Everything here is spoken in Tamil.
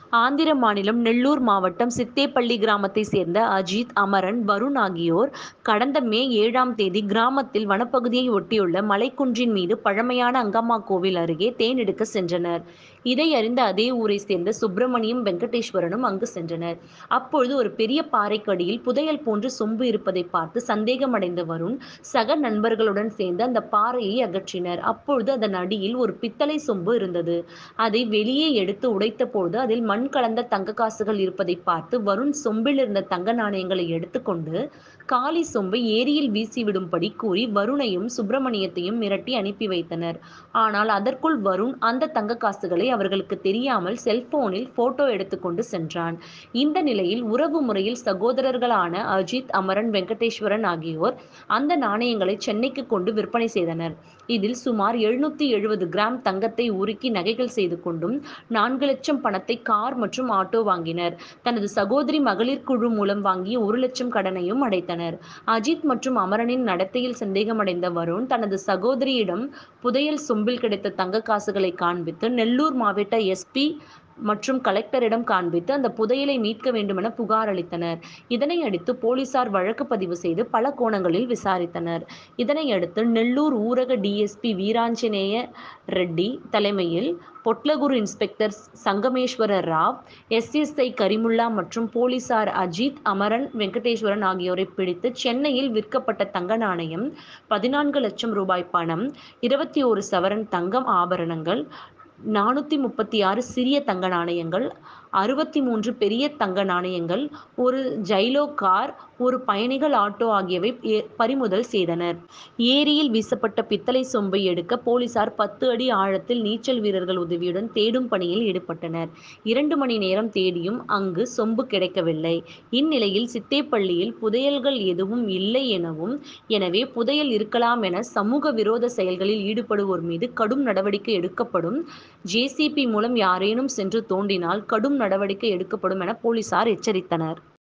ஆந்திர மாநிலம் நெல்லூர் மாவட்டம் சித்தேப்பள்ளி கிராமத்தை சேர்ந்த அஜித் அமரன் வருண் ஆகியோர் கடந்த மே ஏழாம் தேதி கிராமத்தில் வனப்பகுதியை ஒட்டியுள்ள மலைக்குன்றின் மீது பழமையான அங்கம்மா கோவில் அருகே தேன் எடுக்க சென்றனர் இதை அறிந்த அதே ஊரை சேர்ந்த சுப்பிரமணியம் வெங்கடேஸ்வரனும் அங்கு சென்றனர் அப்பொழுது ஒரு பெரிய பாறைக்கடியில் புதையல் போன்று சொம்பு இருப்பதை பார்த்து சந்தேகமடைந்த வருண் சக நண்பர்களுடன் சேர்ந்து அந்த பாறையை அகற்றினர் அப்பொழுது அதன் அடியில் ஒரு பித்தளை சொம்பு இருந்தது அதை வெளியே எடுத்து உடைத்த பொழுது அதில் மண் கலந்த தங்க காசுகள் இருப்பதை பார்த்து வருண் சொம்பில் இருந்த தங்க நாணயங்களை எடுத்துக்கொண்டு காலி சொம்பை ஏரியில் வீசிவிடும்படி கூறி வருணையும் சுப்பிரமணியத்தையும் மிரட்டி அனுப்பி வைத்தனர் ஆனால் அதற்குள் வருண் அந்த தங்க காசுகளை அவர்களுக்கு தெரியாமல் செல்போனில் போட்டோ எடுத்துக்கொண்டு சென்றான் இந்த நிலையில் உறவு முறையில் சகோதரர்களான அஜித் அமரன் வெங்கடேஸ்வரன் ஆகியோர் அந்த நாணயங்களை சென்னைக்கு கொண்டு விற்பனை செய்தனர் இதில் சுமார் எழுநூத்தி எழுபது கிராம் தங்கத்தை உருக்கி நகைகள் செய்து கொண்டும் நான்கு லட்சம் பணத்தை கார் மற்றும் ஆட்டோ வாங்கினர் தனது சகோதரி மகளிர் குழு மூலம் வாங்கிய ஒரு லட்சம் கடனையும் அடைத்தனர் அஜித் மற்றும் அமரனின் நடத்தையில் சந்தேகமடைந்த வருண் தனது சகோதரியிடம் புதையல் சொம்பில் கிடைத்த தங்க காசுகளை காண்பித்து நெல்லூர் மாவட்ட எஸ்பி மற்றும் கலெக்டரிடம் காண்பித்து அந்த புதையலை மீட்க வேண்டுமென புகார் அளித்தனர் இதனை அடுத்து போலீசார் வழக்கு பதிவு செய்து பல கோணங்களில் விசாரித்தனர் இதனை அடுத்து நெல்லூர் ஊரக டிஎஸ்பி வீராஞ்சநேய ரெட்டி தலைமையில் பொட்லகுரு இன்ஸ்பெக்டர் சங்கமேஸ்வர ராவ் எஸ்எஸ்ஐ கரிமுல்லா மற்றும் போலீசார் அஜித் அமரன் வெங்கடேஸ்வரன் ஆகியோரை பிடித்து சென்னையில் விற்கப்பட்ட தங்க நாணயம் பதினான்கு லட்சம் ரூபாய் பணம் இருபத்தி ஒரு சவரன் தங்கம் ஆபரணங்கள் நானூற்றி முப்பத்தி ஆறு சிறிய தங்க நாணயங்கள் அறுபத்தி மூன்று பெரிய தங்க நாணயங்கள் ஒரு ஜைலோ கார் ஒரு பயணிகள் ஆட்டோ ஆகியவை பறிமுதல் செய்தனர் ஏரியில் வீசப்பட்ட பித்தளை சொம்பை எடுக்க போலீசார் பத்து அடி ஆழத்தில் நீச்சல் வீரர்கள் உதவியுடன் தேடும் பணியில் ஈடுபட்டனர் இரண்டு மணி நேரம் தேடியும் அங்கு சொம்பு கிடைக்கவில்லை இந்நிலையில் சித்தேப்பள்ளியில் புதையல்கள் எதுவும் இல்லை எனவும் எனவே புதையல் இருக்கலாம் என சமூக விரோத செயல்களில் ஈடுபடுவோர் மீது கடும் நடவடிக்கை எடுக்கப்படும் ஜேசிபி மூலம் யாரேனும் சென்று தோண்டினால் கடும் நடவடிக்கை எடுக்கப்படும் என போலீசார் எச்சரித்தனர்